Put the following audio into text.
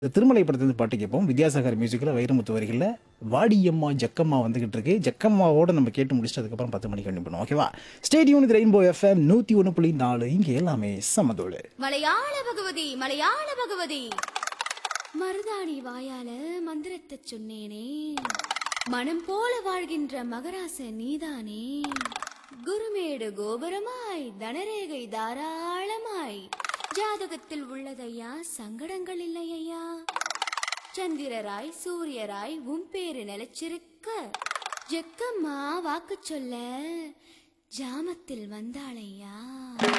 இந்த திருமலை படத்துல பாட்டு கேட்போம் வித்யாசாகர் மியூசிக்கில் வைரமுத்து வரிகளில் வாடியம்மா ஜக்கம்மா வந்துகிட்டு இருக்கு ஜக்கம்மாவோட நம்ம கேட்டு முடிச்சுட்டு அதுக்கப்புறம் பத்து மணிக்கு கண்டிப்பாக பண்ணுவோம் ஓகேவா ஸ்டேடியம் இது ரெயின்போ எஃப்எம் நூற்றி ஒன்று புள்ளி நாலு இங்கே எல்லாமே சமதோடு மலையாள பகவதி மலையாள பகவதி மருதாணி வாயால மந்திரத்தை சொன்னேனே மனம் போல வாழ்கின்ற மகராச நீதானே குருமேடு கோபுரமாய் தனரேகை தாராளமாய் ஜாதகத்தில் உள்ளதையா சங்கடங்கள் இல்லையா சந்திரராய் சூரியராய் உன் பேரு நிலைச்சிருக்க ஜெக்கம்மா வாக்கு சொல்ல ஜாமத்தில் வந்தாளையா